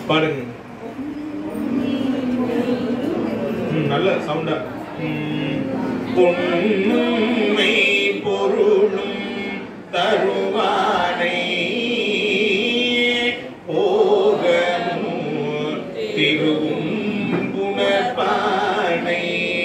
பாடுங்க ம், நல்ல சவுண்டா பொன்னுமை பொருளும் தருவானை போகமும் திருவும் புனர்பானை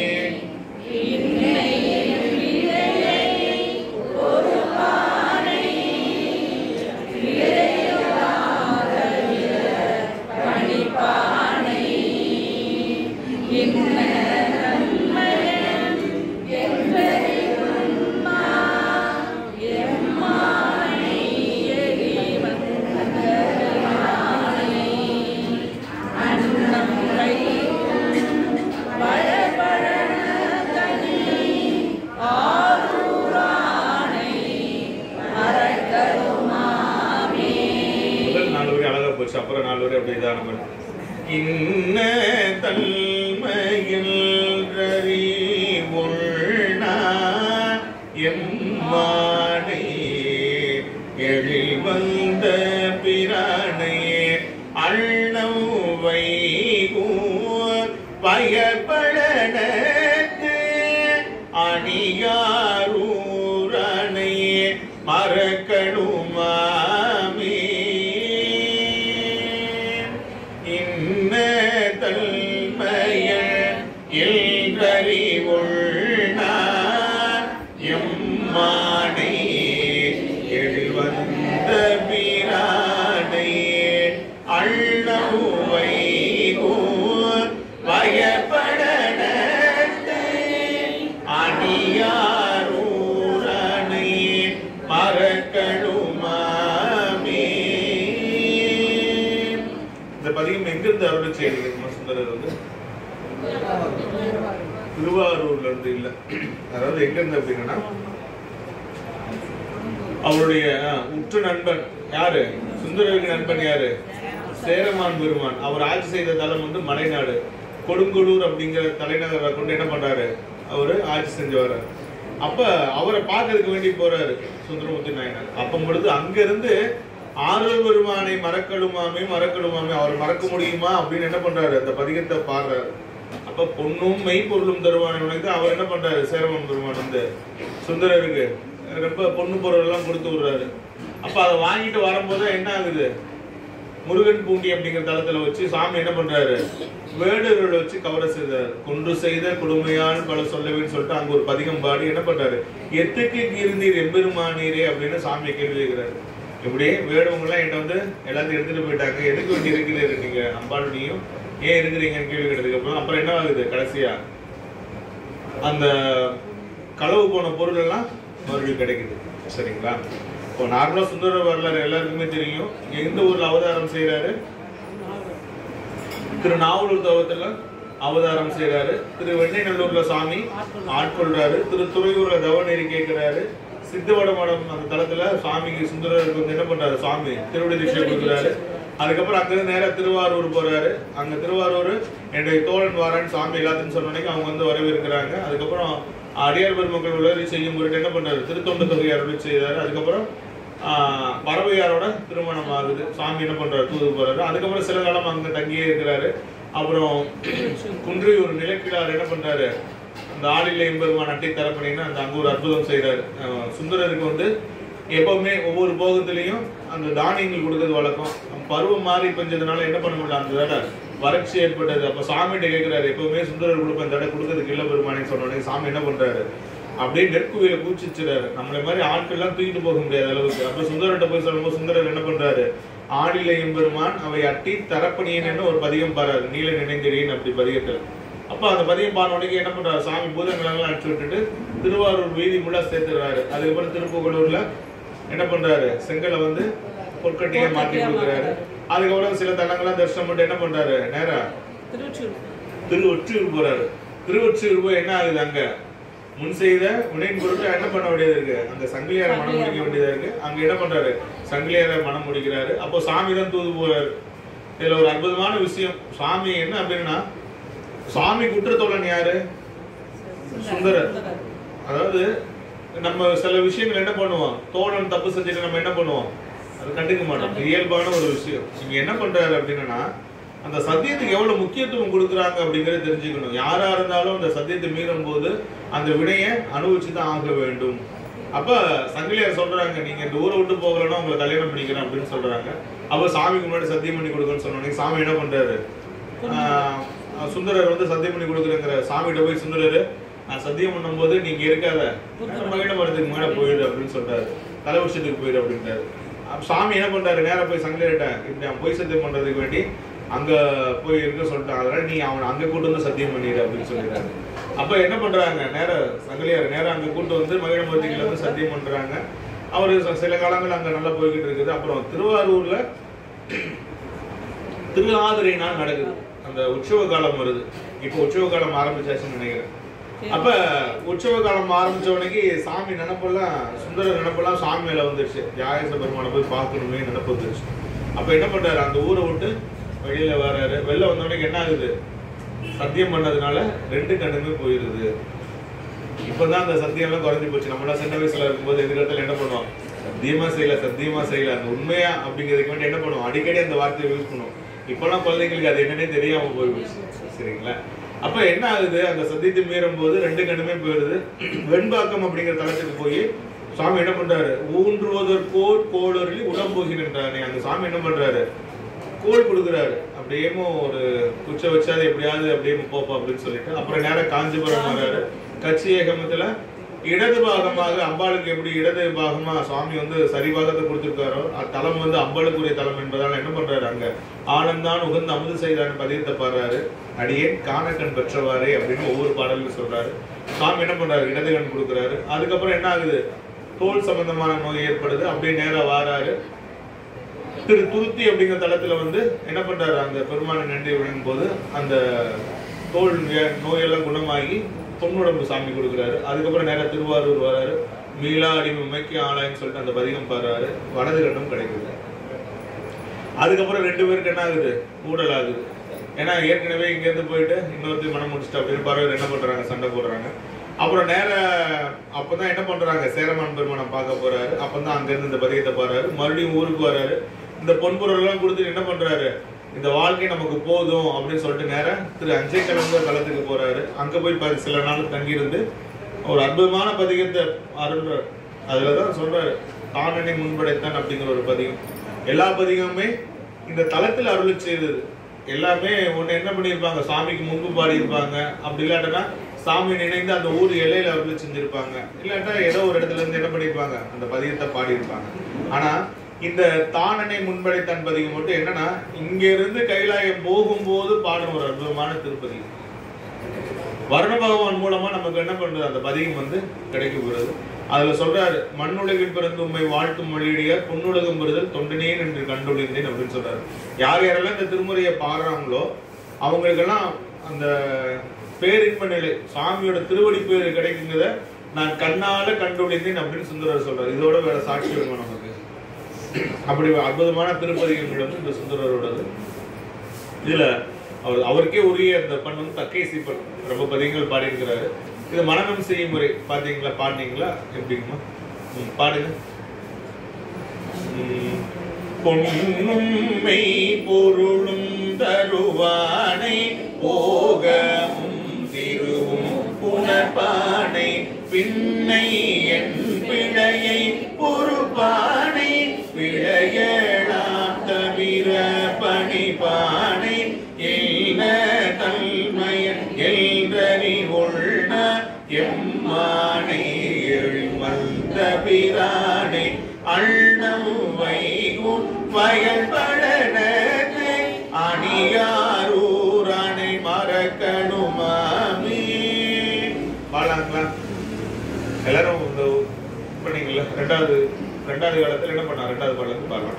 முதல் நாலு வரை அழகா போச்சு அப்புறம் நாலு வரை அப்படியே இதான மாதிரி இன்ன தல்மையில் உள்னா எம்மானே எழில் வந்த பிரானே அண்ணவை பயப்படனத்து அணியாரூரனை மறக்கணுமாமே இன்ன தல்மைய இல்கறிவுள்னா எம்மானை எழில் வந்த பிரானை அள்ளவை பயப்படனத்து அணியாரூரனை மறக்கணுமாமே இந்த பதிகம் எங்கிருந்து அருள் செய்தி சுந்தரர் வந்து திருவாரூர்ல இருந்து இல்ல அதாவது எங்க இருந்து அப்படின்னா அவருடைய அஹ், உற்ற நண்பன் யாரு சுந்தரருக்கு நண்பன் யாரு சேரமான் பெருமான் அவர் ஆட்சி செய்த தலம் வந்து மலைநாடு கொடுங்கோளூர் அப்படிங்கிற தலைநகரை கொண்டு என்ன பண்றாரு அவரு ஆட்சி செஞ்சு வர்றாரு அப்ப அவரை பார்க்கறதுக்கு வேண்டி போறாரு சுந்தரமூர்த்தி நாயனார் அப்ப பொழுது அங்க இருந்து ஆறுதல் பெருமானை மறக்கணுமாமே மறக்கணுமாமே அவர் மறக்க முடியுமா அப்படின்னு என்ன பண்றாரு அந்த பதிகத்தை பாடுறாரு அப்ப பொண்ணும் மெய்ப்பொருளும் தருவான் உனக்கு அவர் என்ன பண்றாரு சேரமான் பெருமான் வந்து சுந்தரருக்கு ரொம்ப பொண்ணு பொருள் எல்லாம் கொடுத்து விடுறாரு அப்ப அதை வாங்கிட்டு வரும்போது என்ன ஆகுது முருகன் பூண்டி அப்படிங்கிற தளத்துல வச்சு சாமி என்ன பண்றாரு வேடுகளை வச்சு கவர செய்தார் கொன்று செய்த கொடுமையான் பல சொல்லவேன்னு சொல்லிட்டு அங்க ஒரு பதிகம் பாடி என்ன பண்றாரு எத்துக்கு இருந்தீர் எம்பெருமானீரே அப்படின்னு சாமியை கேள்வி கேட்கிறாரு இப்படி வேடுவங்க எல்லாம் என்கிட்ட வந்து எல்லாத்தையும் எடுத்துட்டு போயிட்டாங்க எதுக்கு வேண்டி இருக்கிறீங்க நீங்க அம்பாள் நீயும் ஏன் இருக்கிறீங்கன்னு கேள்வி கேட்டதுக்கு அப்புறம் அப்புறம் என்ன ஆகுது கடைசியா அந்த களவு போன பொருள் எல்லாம் மறுபடியும் கிடைக்குது சரிங்களா இப்போ நார்மலா சுந்தர வரலாறு எல்லாருக்குமே தெரியும் எந்த ஊர்ல அவதாரம் செய்யறாரு திரு நாவலூர் தவத்துல அவதாரம் செய்யறாரு திரு வெண்ணைநல்லூர்ல சாமி ஆட்கொள்றாரு திரு துறையூர்ல தவநெறி கேட்கிறாரு சித்தவட மடம் அந்த தளத்துல சாமிக்கு சுந்தரருக்கு வந்து என்ன பண்றாரு சாமி திருவடி திசை கொடுக்குறாரு அதுக்கப்புறம் அங்கிருந்து நேரா திருவாரூர் போறாரு அங்க திருவாரூர் என்னுடைய தோழன் வாரன் சாமி எல்லாத்தையும் சொன்ன உடனே அவங்க வந்து வரவேற்கிறாங்க அதுக்கப்புறம் அடியார் பெருமக்கள் உதவி செய்யும் பொருட்டு என்ன பண்றாரு திருத்தொண்ட தொகை அருளி செய்தாரு அதுக்கப்புறம் ஆஹ், பறவையாரோட திருமணம் ஆகுது சாமி என்ன பண்றாரு தூது போறாரு அதுக்கப்புறம் சில காலம் அங்க தங்கியே இருக்கிறாரு அப்புறம் குன்றியூர் நிலக்கிழார் என்ன பண்றாரு அந்த ஆளில்லை எம்பெருமான் அட்டை தரப்பணின்னு அந்த அங்க ஒரு அற்புதம் செய்றாரு அஹ் சுந்தரருக்கு வந்து எப்பவுமே ஒவ்வொரு போகத்திலையும் அந்த தானியங்கள் கொடுக்கறது வழக்கம் பருவம் மாறி பெஞ்சதுனால என்ன பண்ண முடியல அந்த தடவை வறட்சி ஏற்பட்டது அப்ப சாமிகிட்ட கேட்கிறாரு எப்பவுமே சுந்தரர் கொடுப்பேன் தடவை கொடுக்கறதுக்கு இல்ல பெருமானே சொன்ன உடனே சாமி என்ன பண்றாரு அப்படியே நெற்குவியில பூச்சிச்சுறாரு நம்மள மாதிரி ஆட்கள்லாம் தூக்கிட்டு போக முடியாத அளவுக்கு அப்ப சுந்தரர்கிட்ட போய் சொல்லும்போது சுந்தரர் என்ன பண்றாரு ஆடிலை எம்பெருமான் அவை அட்டி தரப்பணியன்னு ஒரு பதிகம் பாடுறாரு நீல நினைந்தடியன் அப்படி பதிகத்தில் அப்ப அந்த பதியம் பாடின உடனே என்ன பண்றாரு சாமி பூதங்களெல்லாம் அடிச்சு விட்டுட்டு திருவாரூர் வீதி முள்ளா சேர்த்துறாரு அதுக்கப்புறம் திருப்புகலூர்ல என்ன பண்றாரு செங்கலை வந்து பொற்கட்டியை மாட்டி கொடுக்குறாரு அதுக்கப்புறம் சில தலங்கள்லாம் தரிசனம் பண்ணிட்டு என்ன பண்றாரு நேரா திருச்சூர் திருவொற்றியூர் போறாரு திருவொற்றியூர் போய் என்ன ஆகுது அங்க முன் செய்த வினையின் பொருட்டு என்ன பண்ண வேண்டியது இருக்கு அங்க சங்கிலியார மனம் முடிக்க வேண்டியதா இருக்கு அங்க என்ன பண்றாரு சங்கிலியார மனம் முடிக்கிறாரு அப்போ சாமி தான் தூது போறாரு இதுல ஒரு அற்புதமான விஷயம் சாமி என்ன அப்படின்னா சாமி குற்றத்தோழன் யாரு சுந்தரர் அதாவது நம்ம சில விஷயங்கள் என்ன பண்ணுவோம் தோழன் தப்பு செஞ்சுட்டு நம்ம என்ன பண்ணுவோம் அது கண்டுக்க மாட்டோம் இது இயல்பான ஒரு விஷயம் இங்க என்ன பண்றாரு அப்படின்னா அந்த சத்தியத்துக்கு எவ்வளவு முக்கியத்துவம் கொடுக்குறாங்க அப்படிங்கறத தெரிஞ்சுக்கணும் யாரா இருந்தாலும் அந்த சத்தியத்தை மீறும் போது அந்த வினையை அனுபவிச்சு தான் ஆக வேண்டும் அப்ப சங்கிலியார் சொல்றாங்க நீங்க இந்த ஊரை விட்டு போகலன்னா உங்களை கல்யாணம் பண்ணிக்கிறேன் அப்படின்னு சொல்றாங்க அப்ப சாமிக்கு முன்னாடி சத்தியம் பண்ணி கொடுக்கணும்னு சொன்னோன்னே சாமி என்ன பண்றாரு ஆஹ் சுந்தரர் வந்து சத்தியம் பண்ணி கொடுக்குறேங்கிற சாமிகிட்ட போய் சுந்தரர் நான் சத்தியம் பண்ணும்போது நீங்க இருக்காத மகிழ மரத்துக்கு மேல போயிடு அப்படின்னு சொல்றாரு தலைவருஷத்துக்கு போயிடு அப்படின்றாரு அப்ப சாமி என்ன பண்றாரு நேரா போய் சங்கிலிட்ட இப்படி அவன் பொய் சத்தியம் பண்றதுக்கு வேண்டி அங்க போய் இருக்க சொல்லிட்டான் அதனால நீ அவனை அங்க கூட்டு வந்து சத்தியம் பண்ணிடு அப்படின்னு சொல்லிடுறாரு அப்ப என்ன பண்றாங்க நேர சங்கிலியார் நேரா அங்க கூட்டு வந்து மகிழமூர்த்திகளை வந்து சத்தியம் பண்றாங்க அவரு ச- சில காலங்கள் அங்க நல்லா போய்கிட்டு இருக்குது அப்புறம் திருவாரூர்ல திருஆதிரை நாள் நடக்குது அந்த உற்சவ காலம் வருது இப்போ உற்சவ காலம் ஆரம்பிச்சாச்சுன்னு நினைக்கிறேன் அப்ப உற்சவ காலம் ஆரம்பிச்ச உடனே சாமி நினப்பெல்லாம் சுந்தர நினப்பெல்லாம் சாமி மேல வந்துருச்சு தியாகேச பெருமானை போய் பார்க்கணுமே நினப்பு வந்துருச்சு அப்ப என்ன பண்றாரு அந்த ஊரை விட்டு வெளியில வராரு வெளில வந்த உடனே என்ன ஆகுது சத்தியம் பண்ணதுனால ரெண்டு கண்ணுமே போயிருது இப்பதான் அந்த சத்தியம் எல்லாம் குறைஞ்சு போச்சு நம்மளாம் சின்ன வயசுல இருக்கும்போது எதிர்காலத்துல என்ன பண்ணுவோம் சத்தியமா செய்யல சத்தியமா செய்யல அந்த உண்மையா அப்படிங்கிறதுக்கு வேண்டி என்ன பண்ணுவோம் அடிக்கடி அந்த வார்த்தையை யூஸ் பண்ணுவோம் இப்பெல்லாம் குழந்தைங்களுக்கு அது என்னன்னே தெரியாம போயிடுச்சு சரிங்களா அப்ப என்ன ஆகுது அந்த சத்தியத்தை மீறும் போது ரெண்டு கண்ணுமே போயிடுது வெண்பாக்கம் அப்படிங்கிற தளத்துக்கு போய் சாமி என்ன பண்றாரு ஊன்றுவதற்கோர் கோளொருளி உடம்போகின்றானே அந்த சாமி என்ன பண்றாரு கோல் கொடுக்குறாரு அப்படியேமோ ஒரு குச்சை வச்சாது எப்படியாவது அப்படியே போப்பா அப்படின்னு சொல்லிட்டு அப்புறம் நேரா காஞ்சிபுரம் வர்றாரு கட்சி ஏகமத்துல இடது பாகமாக அம்பாளுக்கு எப்படி இடது பாகமா சுவாமி வந்து சரிபாகத்தை கொடுத்திருக்காரோ அத்தலம் வந்து அம்பாளுக்குரிய தலம் என்பதால என்ன பண்றாரு அங்க ஆனந்தான் உகந்த அமுது செய்தான் பதியத்தை பாடுறாரு அடியேன் காணக்கண் பெற்றவாறே அப்படின்னு ஒவ்வொரு பாடலும் சொல்றாரு சுவாமி என்ன பண்றாரு இடது கண் கொடுக்குறாரு அதுக்கப்புறம் என்ன ஆகுது தோல் சம்பந்தமான நோய் ஏற்படுது அப்படியே நேரா வாராரு திரு துருத்தி அப்படிங்கிற தளத்துல வந்து என்ன பண்றாரு அந்த பெருமானை நன்றி விழுங்கும் போது அந்த தோல் வியா- நோயெல்லாம் குணமாகி பொன்னுடம்பு சாமி கொடுக்குறாரு அதுக்கப்புறம் நேரா திருவாரூர் வராரு மீளா அடிமைக்கு ஆளாயின்னு சொல்லிட்டு அந்த பதிகம் பாடுறாரு வலது கண்டம் கிடைக்குது அதுக்கப்புறம் ரெண்டு பேருக்கு என்ன ஆகுது ஊடல் ஆகுது ஏன்னா ஏற்கனவே இங்க இருந்து போயிட்டு இன்னொருத்தி மனம் முடிச்சுட்டு அப்படின்னு பறவை என்ன பண்றாங்க சண்டை போடுறாங்க அப்புறம் நேர அப்பதான் என்ன பண்றாங்க சேரமான் பெருமானை பார்க்க போறாரு அப்பதான் அங்க இருந்து இந்த பதியத்தை பாடுறாரு மறுபடியும் ஊருக்கு வராரு இந்த பொன்பொருள் எல்லாம் கொடுத்து என்ன பண்றாரு இந்த வாழ்க்கை நமக்கு போதும் அப்படின்னு சொல்லிட்டு நேரா திரு அஞ்சை கிழமை களத்துக்கு போறாரு அங்க போய் ப- சில நாள் தங்கியிருந்து ஒரு அற்புதமான பதிகத்தை அருள்றார் அதுலதான் சொல்றாரு தானனை முன்படைத்தான் அப்படிங்கிற ஒரு பதிகம் எல்லா பதிகமுமே இந்த தளத்துல அருளி செய்தது எல்லாமே ஒண்ணு என்ன பண்ணியிருப்பாங்க சாமிக்கு முன்பு பாடியிருப்பாங்க அப்படி இல்லாட்டனா சாமி நினைந்து அந்த ஊர் எல்லையில அருளி செஞ்சிருப்பாங்க இல்லாட்டா ஏதோ ஒரு இடத்துல இருந்து என்ன பண்ணியிருப்பாங்க அந்த பதிகத்தை பாடியிருப்பாங்க ஆனா இந்த தானனை முன்படைத்தான் பதிகம் மட்டும் என்னன்னா இங்க இருந்து கைலாயம் போகும்போது பாடும் ஒரு அற்புதமான திருப்பதி வருண பகவான் மூலமா நமக்கு என்ன பண்றது அந்த பதிகம் வந்து கிடைக்கப்படுது அதுல சொல்றாரு மண்ணுலகில் பிறந்து உண்மை வாழ்த்தும் மொழியடியார் பொன்னுலகம் பெறுதல் தொண்டனேன் என்று கண்டுழிந்தேன் அப்படின்னு சொல்றாரு யார் யாரெல்லாம் இந்த திருமுறையை பாடுறாங்களோ அவங்களுக்கெல்லாம் அந்த பேரின்ப நிலை சாமியோட திருவடி பேர் கிடைக்குங்கிறத நான் கண்ணால கண்டுழிந்தேன் அப்படின்னு சுந்தரர் சொல்றாரு இதோட வேற சாட்சி வேணும் நமக்கு அப்படி அற்புதமான திருப்பதிகள் வந்து இந்த சுந்தரரோடது இதுல அவர் அவருக்கே உரிய அந்த பண் வந்து தக்கை சீப்பன் ரொம்ப பதிகங்கள் பாடியிருக்கிறாரு இது மனநம் செய்யும் முறை பாத்தீங்களா பாடினீங்களா எப்படிங்கம்மா ம், பாடுங்க ம். பொன்னும் மெய் பொருளும் தருவானை போகமும் திருவும் புனர்பானை பின்னை என் பிழையை பொறுப்பானை பிழையலாம் தவிர பணிபானை எல்ல தன்மயன் எல்றறி உள்ள எம்மானை எழுமந்த பிரானை அண்ணம் வைகும் வயல் பழனத்தை அணியாரூரானை மறக்கணுமாமே பாடலாங்களா எல்லாரும் இந்த பண்ணீங்களா ரெண்டாவது ரெண்டாவது காலத்துல என்ன பண்ணா ரெண்டாவது பாடலுக்கு பாடலாம்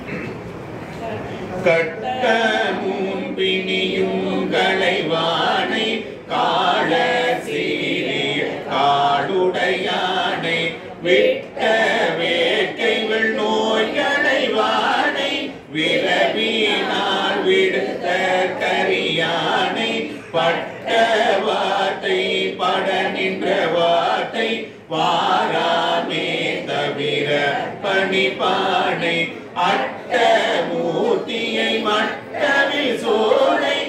கட்டமும் பிணியும் களைவானை காள சீரிய காடுடையானை விட்ட வேட்கைகள் நோய் களைவானை விரவினால் விடுத்த கரியானை பட்ட வார்த்தை பட நின்ற வார்த்தை வாராமே தவிர பணிபானை அட்ட மூர்த்தியை மட்டவில் சோலை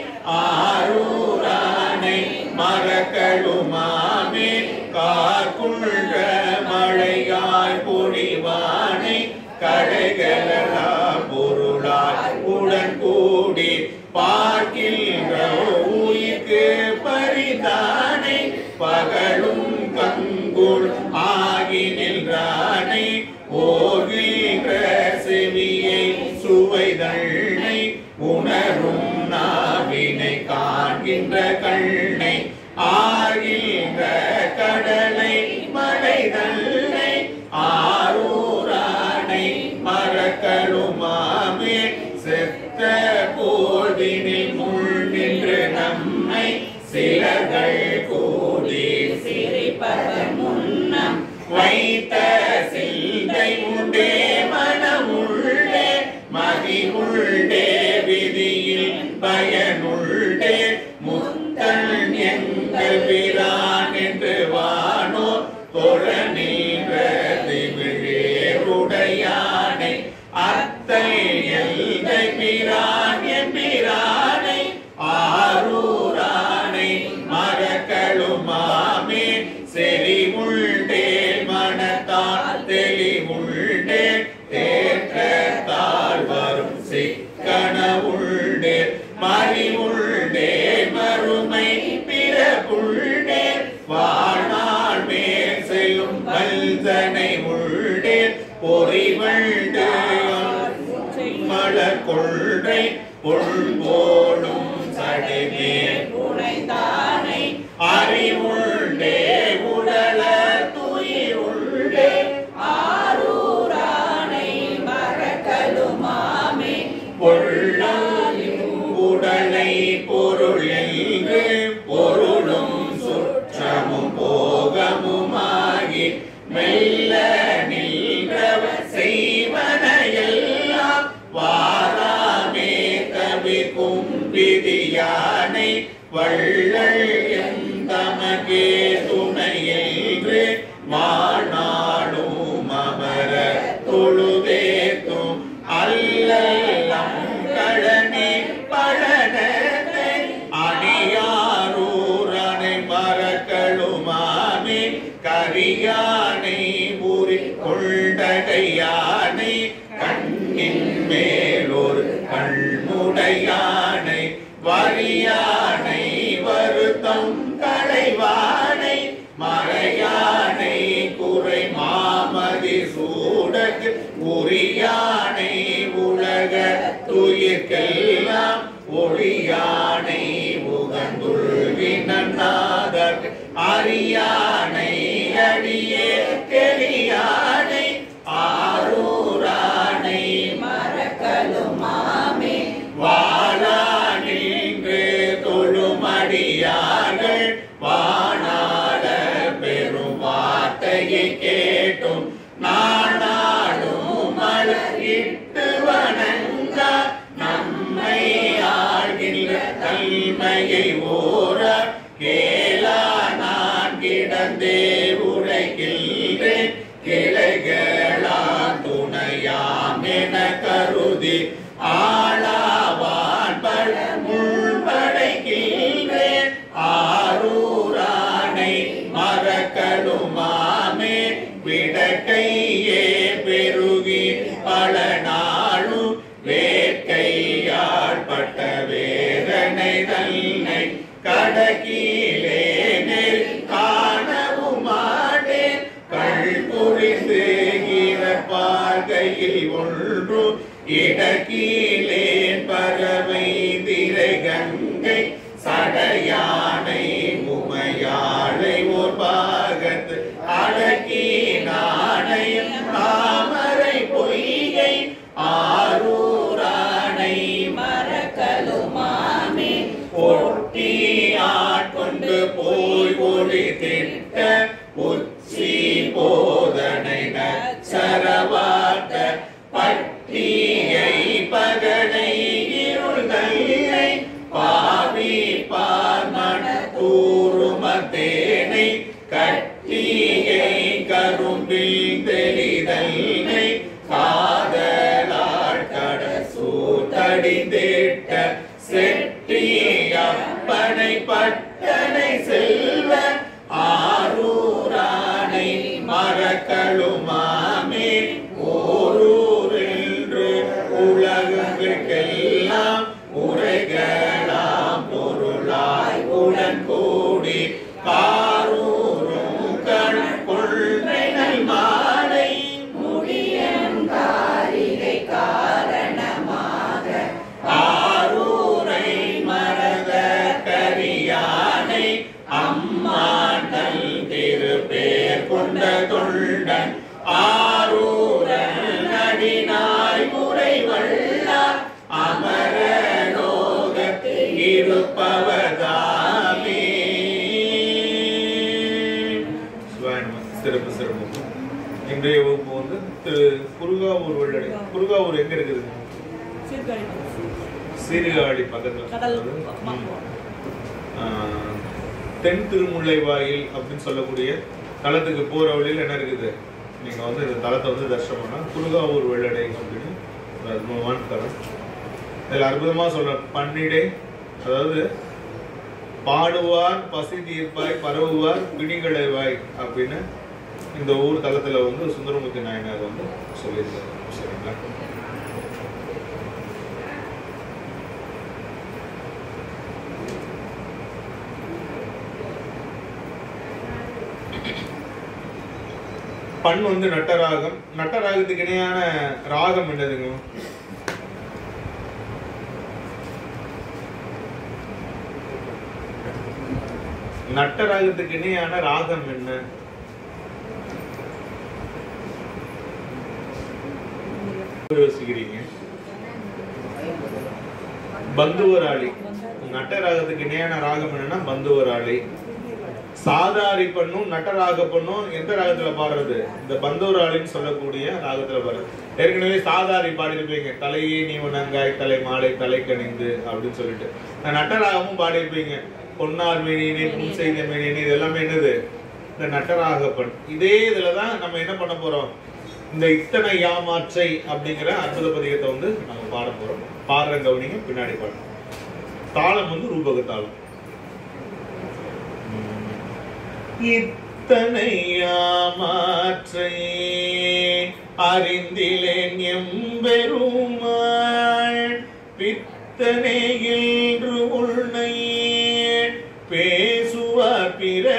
குன்ற மழையாய் பொழிவானை கடைகளெல்லாம் பொருளாய் உடன் கூடி பார்க்கின்ற உயிர்க்கு பரிதானை பகலும் கங்குள் ஆகி நின்றானை ஓர்கின்ற செவியை சுவைதழ்னை உணரும் நாவினை காண்கின்ற கண்ணை ஆகின்ற கடலை மலைதல்லை ஆரூரானை மறக்கலுமாமே செத்த போதினில் முள் நின்று நம்மை சிலர்கள் கூடி சிரிப்பவர் முன்னம் வைத்த சிந்தை உண்டே மனமுள்ளே மதிமுள்ளே விதியில் பயனுள்ளே முத்தன் எங்கள் பிரான் என்று வானோ தொழ நின்ற திமிழேருடையானை அத்தை எல்லை பிரான் எம்பிரானை ஆரூரானை மறக்கலுமாமே செறிவுள்ளே மனத்தால் தெளிவுள்ளே தேற்றத்தால் வரும் சிக்கன உள்ளே மறிவுள்ளே மறுமை பிறப்புள்ளே வாழ்நாள் மேல் செல்லும் வல்தனை உள்ளே பொறிவண்டு மலர் கொள்கை பொள் போடும் சடைமேல் புனைந்தானை அறிவுள்ளே உடல துயிருள்ளே ஆரூரானை மறக்கலுமாமே பொள்ளாயும் உடலை பொருள் என்று பொருளும் சுற்றமும் போகமுமாகி மெல்ல நின்றவ செய்வனையெல்லாம் வாராமே தவிர்க்கும் விதியானை வள்ளல் எந்தமகே துணையென்று வாழ்நாளும் அமர தொழுதேத்தும் அல்லல்லம் கழனி பழனத்தை அணியாரூரனை மறக்களுமாமே கரியானை ஊறி கொண்டகையானை கண்ணின் மேலொரு கண்முடையானை வரியானை வருத்தம் களைவானை மறையானை குறை மாமதி சூடக்கு உரியானை உலக துயிர்க்கெல்லாம் ஒளியானை உகந்துள்வினாதர் அரியானை அடியே கெளியானை ஆரூரானை மறக்கலுமாமே வாழானின்று தொழுமடியார்கள் வானாட பெரும் வார்த்தையை கேட்டும் நாடாடும் மலரிட்டு வணங்க நம்மை ஆழ்கின்ற தன்மையை ஓர கேளா நான் கிடந்தே உரைகின்றேன் கிளைகளா துணையாம் என கருதி ஆளாவான் பல முள்படைகின்றேன் ஆரூரானை மறக்கலுமாமே விடக்கையே பெருகி பல நாளும் வேட்கையால் பட்ட வேதனை தன்னை கடக்கீழே நெறி காணவும் மாட்டேன் கள் புரிந்து பார்க்கையில் ஒன்று இடக்கீழே பறவை திரை கங்கை சடையானை உமையாளை ஓர் பாகத்து அடக்கி நாணயம் தாமரை பொய்கை ஆரூரானை மறக்கலுமாமே ஒட்டி ஆட்கொண்டு போய் ஒளி திட்ட உச்சி போதனை சரவாட்ட பட்டியை பகடை இருள்களை பாவி பார்மண தூருமத்தேனை கட்டியை கரும்பில் தெளிதல்லை காதலாள் கடசூத்தடிந்திட்ட செட்டி அப்பனை பட்டனை செல்வ ஆரூரானை இருப்பவர்தாமே சிவாய நம. சிறப்பு சிறப்பு இன்றைய வகுப்பு வந்து திரு குருகாவூர் வெள்ளடை குருகாவூர் எங்க இருக்குதுங்க சீர்காழி பக்கத்துல கடல் ம். ஆஹ், தென் திருமுல்லை வாயில் அப்படின்னு சொல்லக்கூடிய தலத்துக்கு போற வழியில் என்ன இருக்குது நீங்க வந்து இந்த தலத்தை வந்து தரிசனம் பண்ணா குருகாவூர் வெள்ளடை அப்படின்னு ஒரு அற்புதமான தலம் இதில் அற்புதமா சொல்ற பன்னிடை அதாவது பாடுவார் பசி தீர்ப்பாய் பரவுவார் பிணிகளைவாய் அப்படின்னு இந்த ஊர் தலத்துல வந்து சுந்தரமூர்த்தி நாயனார் வந்து சொல்லியிருக்காரு சரிங்களா பண் வந்து நட்டராகம் நட்டராகத்துக்கு இணையான ராகம் என்னதுங்க நட்டராகத்துக்கு இணையான ராகம் என்ன யோசிக்கிறீங்க பந்துவராளி நட்டராகத்துக்கு இணையான ராகம் என்னன்னா பந்துவராளி சாதாரி பண்ணும் நட்டராக பண்ணும் எந்த ராகத்துல பாடுறது இந்த பந்தூராளின்னு சொல்லக்கூடிய ராகத்துல பாடுறது ஏற்கனவே சாதாரி பாடியிருப்பீங்க தலையே நீ உணங்காய் தலை மாலை தலை கணிந்து அப்படின்னு சொல்லிட்டு இந்த நட்டராகமும் பாடியிருப்பீங்க பொன்னார் மேனினே புன் செய்த மேனினே இது எல்லாமே என்னது இந்த நட்டராக பண் இதே இதுலதான் நம்ம என்ன பண்ண போறோம் இந்த இத்தனை யாமாற்றை அப்படிங்கிற அற்புத பதிகத்தை வந்து நம்ம பாட போறோம் பாடுற கவனிங்க பின்னாடி பாடுறோம் தாளம் வந்து ரூபக தாளம் இத்தனை யாமாற்றை அறிந்திலேன் எம்பெருமாள் பித்தனை என்று உள்னை பேசுவார்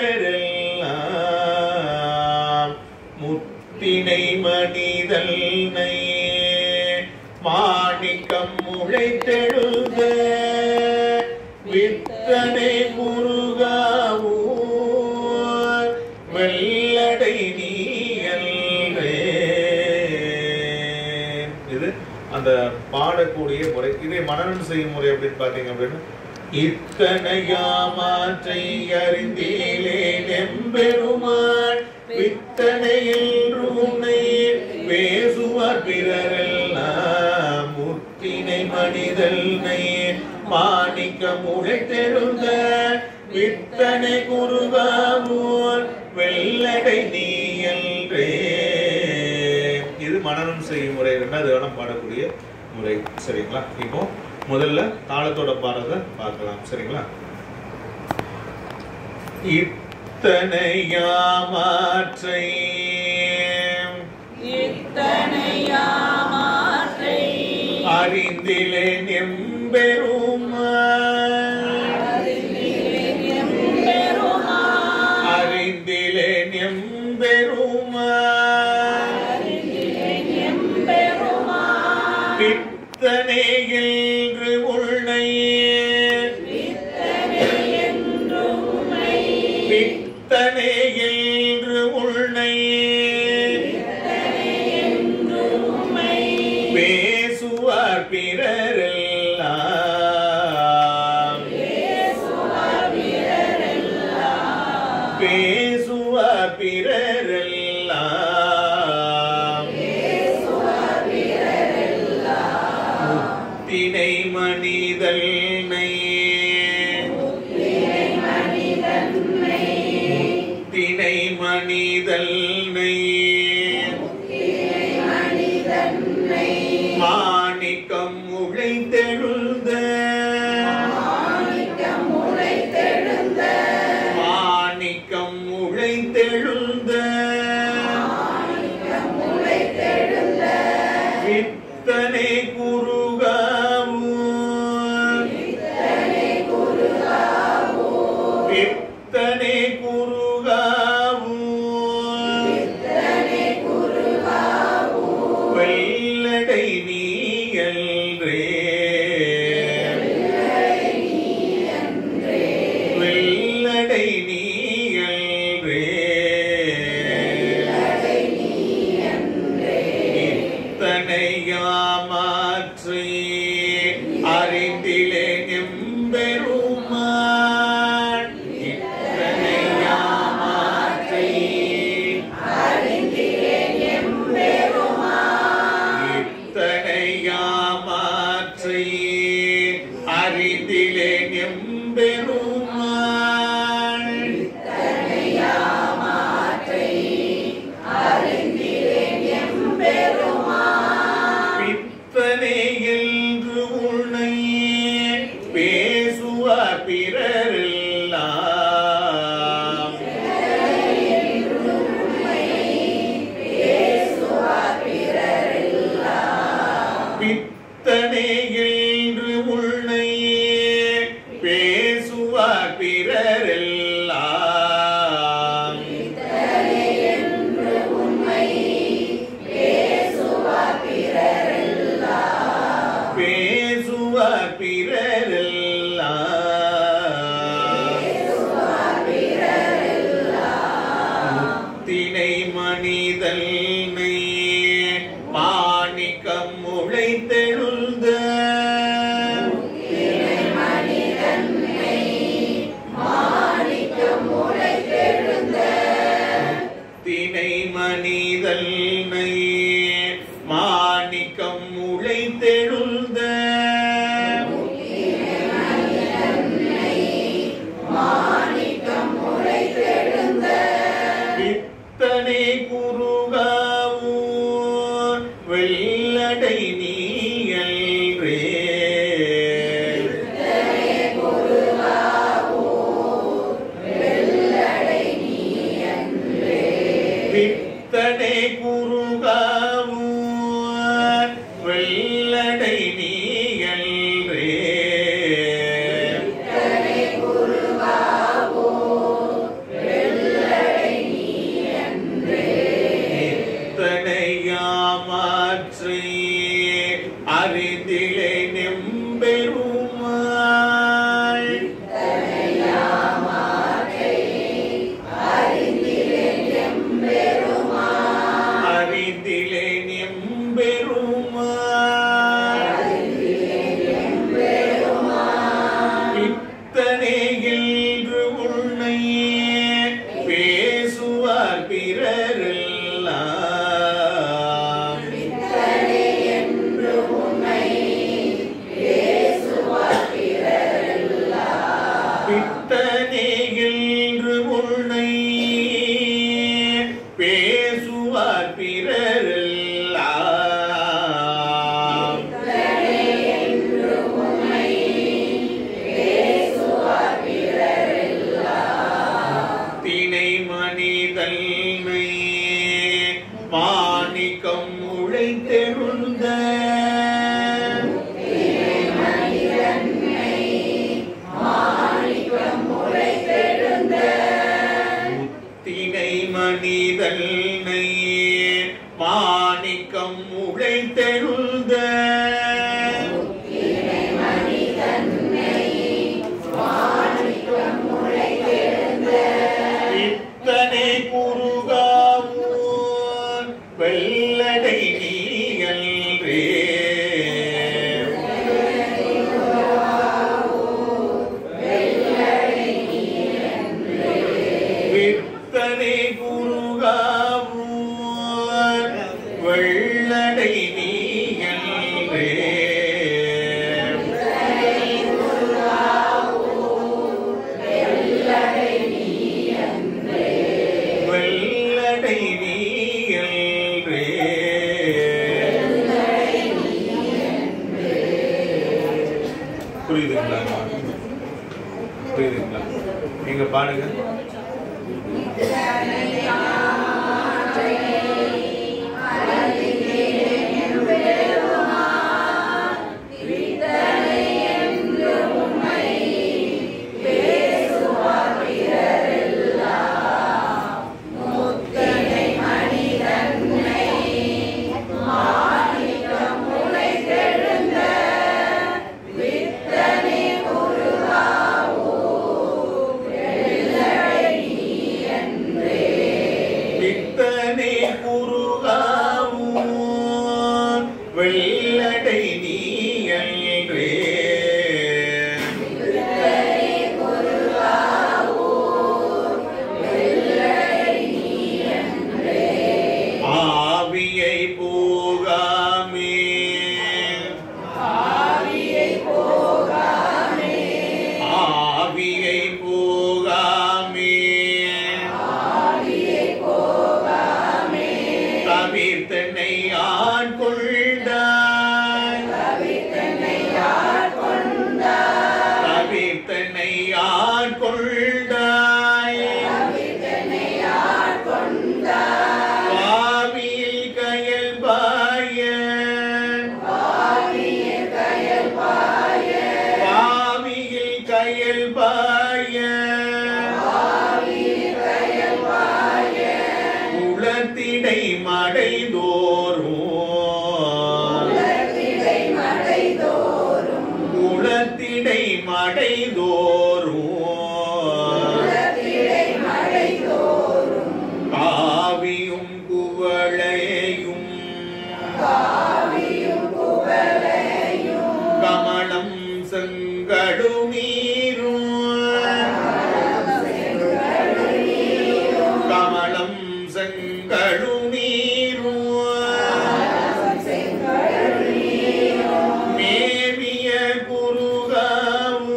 பிறரெல்லாம் முத்தினை மனிதல்னை மாணிக்கம் முளைத்தெழுத வித்தனை முருகாவூர் வெள்ளடை நீயல்வே இது அந்த பாடக்கூடிய முறை இதை மனநம் செய்யும் முறை அப்படின்னு பாத்தீங்க அப்படின்னா இத்தனையாமாற்றை அறிந்தீலே நெம்பெருமாள் வித்தனையில் உன்னை பேசுவார் பிறரெல்லாம் முத்தினை மனிதல்னை மாணிக்க முளைத்தெழுந்த வித்தனை குருகாவூர் வெள்ளடை நீயல்றே இது மனநம் செய்யும் முறை ரெண்டாவது வேணம் பாடக்கூடிய முறை சரிங்களா இப்போ முதல்ல தாளத்தோட பாடுறத பார்க்கலாம் சரிங்களா இத்தனையாமாற்றை இத்தனையாமாற்றை அறிந்திலேன் எம்பெருமான் எம்பெருமான் அறிந்திலேன் எம்பெருமான் எம்பெருமான் பித்தனை என்று உள்னையே என்று உம்மை பித்தனை என்று உள்னையே உம்மை பேசுவார் பிறரெல்லாம் அறிந்திலே எம்பெருமாள் பித்தனே என்று உன்னை பேசுவார் பிறரெல்லாம் பித்தனே என்று உன்னை பேசுவார் பிறரெல்லாம் பேசுவார் பிறரெல்லாம் முத்தினை மனிதனை மாணிக்கம் முளைத்தெழுந்த தினை மனிதனை மாணிக்கம் முளைத்தெழுந்த பித்தனை குருகாவூர் வெள்ளடை நீயல்ரே பித்தனை குருகாவூர் வெள்ளடை நீயல்ரே இத்தனையாமாற்றை அறிந்திலே நெம்பெருமாள் அறிந்திலே நெம்பெருமாள் பித்தனே என்று உன்னை பேசுவார் பிறரெல்லாம் பித்தனே என்று உன்னை பேசுவார் பிறரெல்லாம் தினை மனிதன்மை மாணிக்கம் உழைத்தெழுந்த முத்தினை மனிதன்னை மாணிக்கம் உழைத்தெழுந்த இத்தனை குருகாவூர் வெள்ளடை நீயல்ரே வித்தனை குருகாவூர் வெள்ளடை நீயல்ரே வெள்ளடை நீயல்ரே புரியுதுங்களா புரியுதுங்களா நீங்க பாடுங்க வித்தனே மடை தோறும் காவியும் குவளையும் கமலம் செங்கடும் நீரும் கமலம் செங்கடும் நீரும் மேவிய குருகாவும்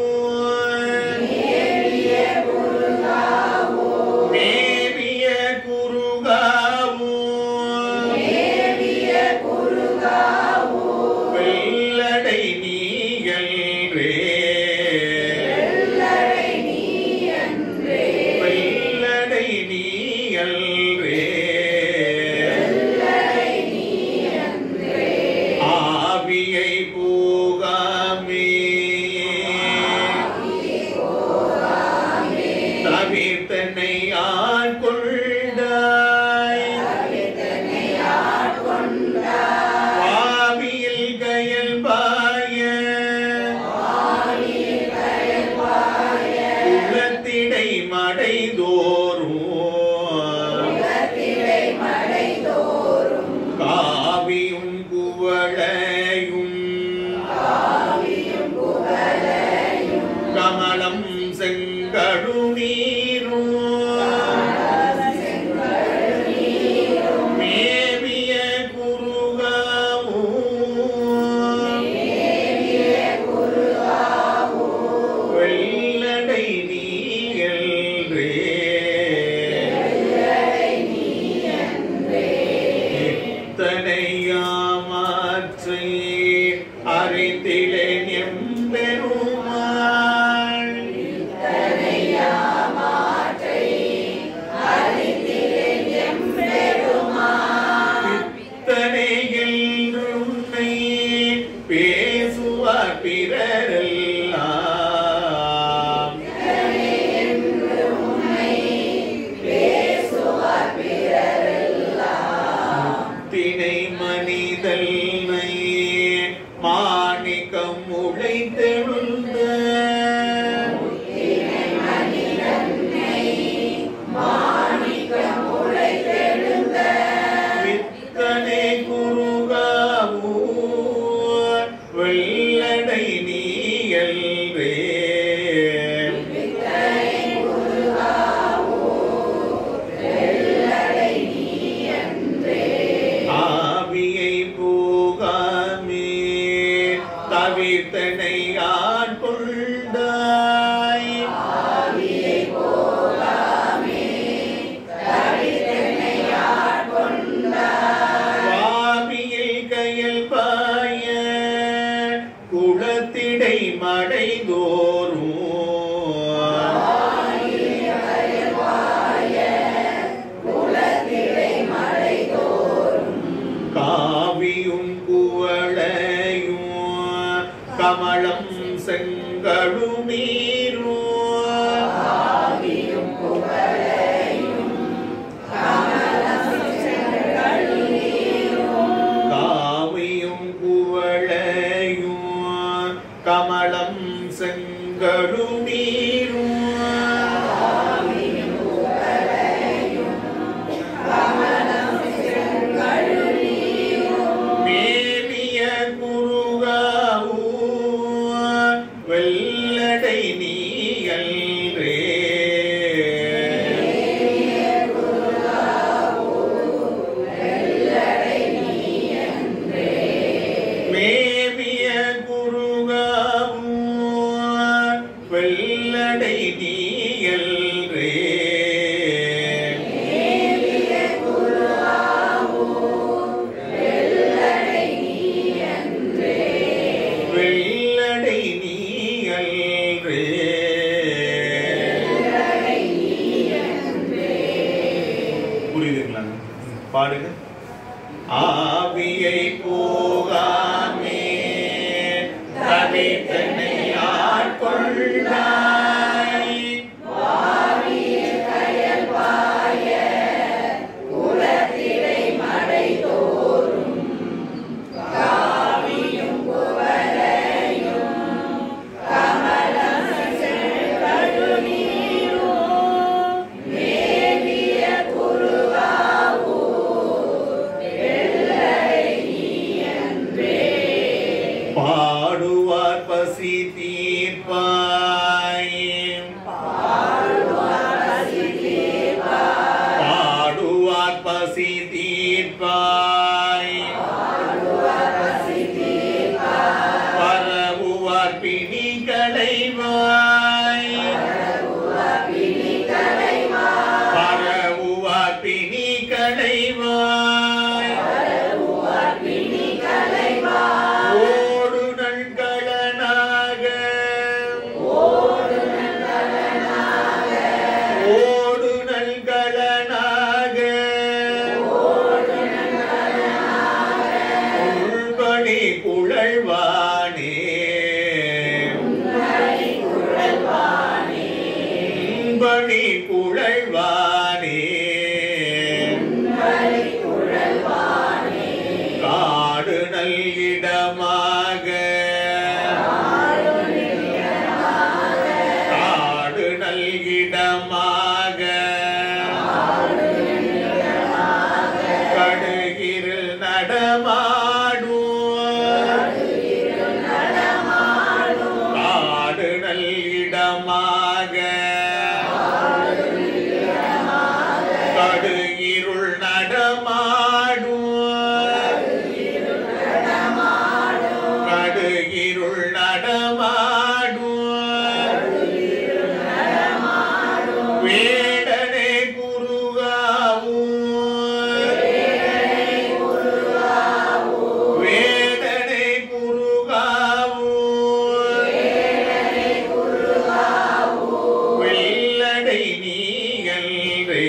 மேவிய குருகாவும் வெள்ளடை நீயல்ரே வெள்ளடை நீயல்ரே ஆவியை போகாமே தவிர்த்தனை ஆட்கொண்டாய் ஆவியில் கயல் பாய உள்ளத்திடை மடை தோறும் காவியும் குவளையும் கமலம் செங்கடு நீரும் மேவிய குருகாவும் வெள்ளடை நீயல்ரே இத்தனையாமாற்றை அறிந்திலேன் எம்பெருமாள் இத்தனை என்று உன்னை பேசுவார் பிறரெல்லாம் தினை மனிதல்னை மாணிக்கம் உழைத்தெழுந்த வித்தனை குருகாவூ வெள்ளடை நீயல்வே ஆவியை போகாமே தவிர்த்தனை ஆட்கொண்டாய் சுவாமியில் கையில் பாய குளத்திடை மடை தோறும் காவியும் குவளையும் கமலம் செங்கடு நீரும் காவியும் குவளையும் கமலம் செங்கடு நீரும் மேவிய குருகாவூ வெள்ளடை நீயல்ரே மேவிய குருகாவூ வெள்ளடை நீயல்ரே வெள்ளடை நீயல்ரே புரியுதுங்களா பாடுங்க ஆவியை போகாமே தவித்தனை ஆட்கொண்டாய் கமலம் களைவாய் பரவுவார் பிணி களைவாய் ஓடு நண்களனாக ஓடு நண்களனாக உள்படி குழல்வானே உள்படி குழல்வானே காடு நல்கிடமாக காடு நல்கிடமாக கடுகிரில் நடமாடும் காடு நல்கிடமாக கடுகிருள் நடமாடும் கடுகிருள் நடமாடும் வேடனை குருகாவும் வேடனை குருகாவும் வெள்ளடை நீயல்ரே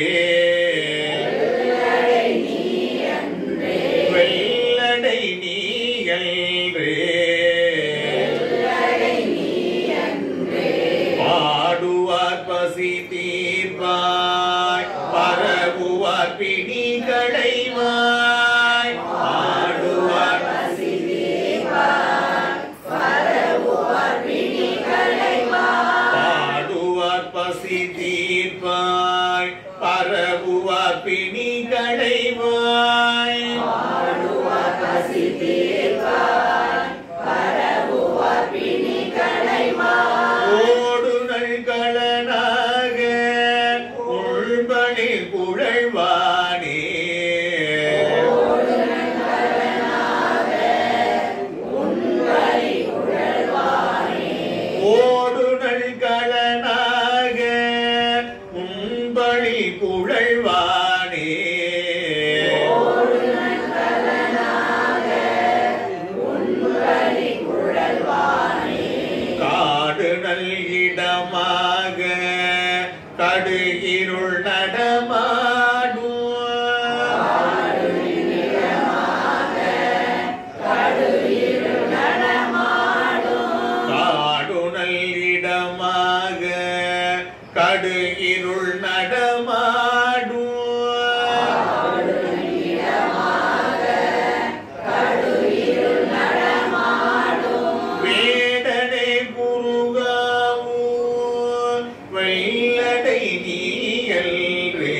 வெள்ளடை நீயல்ரே பாடுவார் பசி தீர்ப்பாய் பரவுவார் பிணி களைவாய் பாடுவார் பாடுவார் பசி தீர்ப்பாய் பரவுவார் பிணி களைவாய் ஓடு நல்களனாக உள்பணி குழல்வானே ஓடு நல்களனாக உன்பழி குழல்வானே காடு நல்கிடமாக கடு இருள் நடமாடும் காடு நல்கிடமாக கடு இருள் நடமாடும் வேடனை குருகாவும் வெள்ளடை நீயல்ரே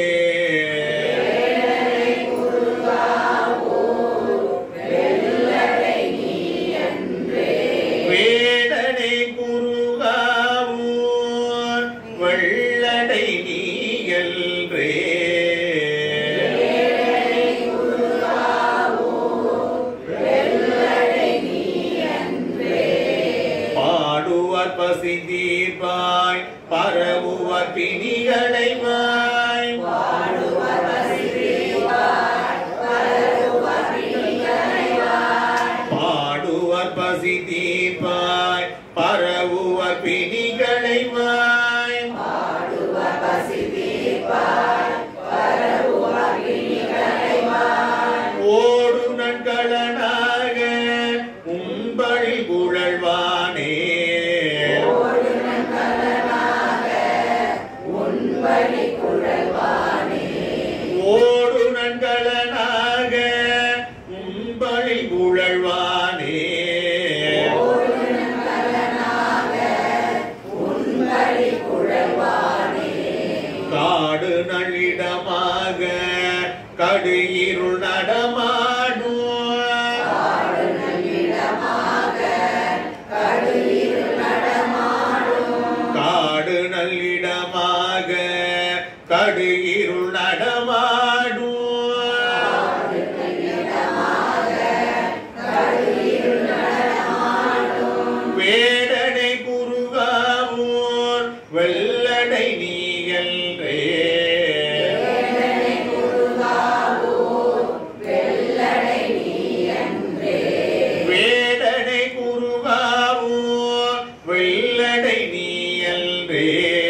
வேடனை குருகாவும் வெள்ளடை நீயல்ரே பாடுவார் பசி தீர்ப்பாய் பரவுவார் பிணிகளைவாய் பாடுவார் பசி தீர்ப்பாய் பரவுவார் பிணிகளைவாய் ஓடு நண்களனாக உம்பழி குழல்வானே ஓடு நண்களனாக உம்பழி குழல்வானே காடு நளிடமாக கடு இருள் நடமாடும் காடு நல்லிடமாக கடு இருள் நடமாடும் வேடனை குரு என்றே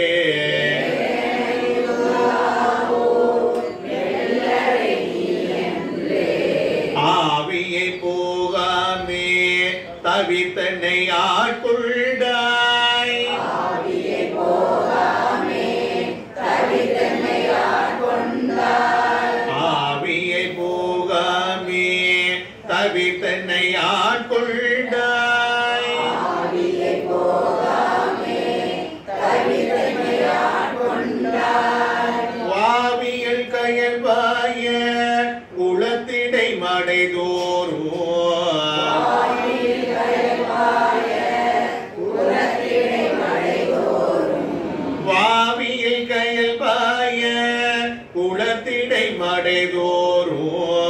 ஆவியை போகாமே தவித்தனை ஆட்கொண்டாய் ஆவியை போகாமே தவித்தனை ஆட்கொண்டாய் வாவியல் கயல்வாய குளத்திடை மடைதோறும் வாவியில் கயல்வாய குளத்திடை மடைதோறும்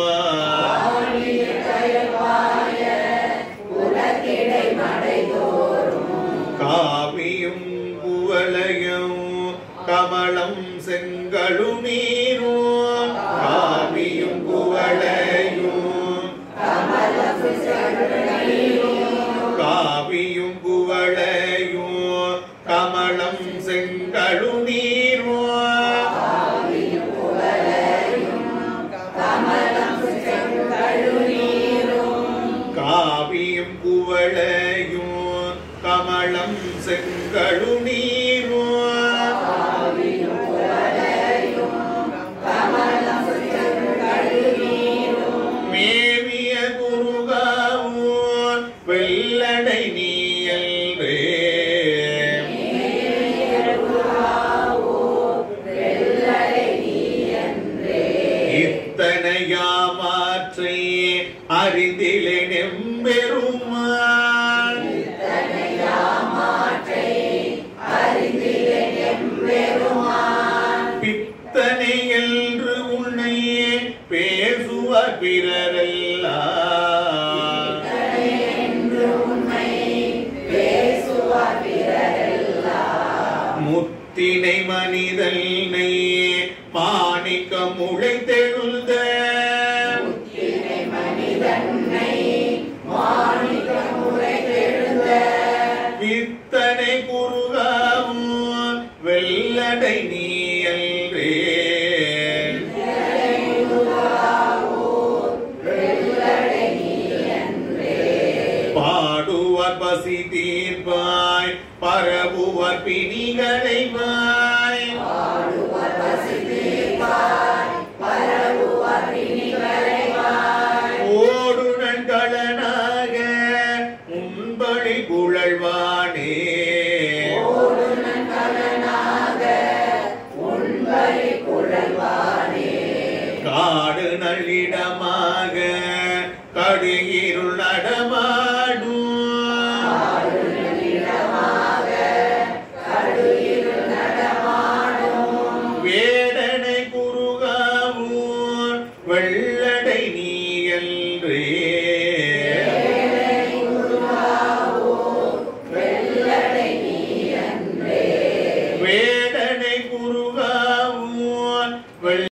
காவியும் குவளையும் கமலம் செங்கழு நீரும் காவியும் குவளையும் காவியும் குவளையும் கமலம் செங்கழு நீரும் காவியும் குவளையும் கமலம் செங்கழு நீரும் மேவிய குருகாவும் வெள்ளடை நீயல்வே இத்தனையாமாற்றை அறிந்திலே நெம்பெருமான் பித்தனை என்று உன்னை பேசுவார் பிறரெல்லாம் முத்தினை மனிதனை மாணிக்க முளைத்தெழுந்த வித்தனை குருகாவும் வெள்ளடை நீயல்வே பாடுவார் பசி தீர்ப்பாய் பரவுவார் பிணிகளைவாய் ஓடுனன் களனாக உன்பழி குழல்வானே காடு நல்லிடமாக கடுகிருள் நடமாடும் வேடனை குருகாவும் வெள்ளடை நீயல்றே வேடனை குருகாவும் வெள்ள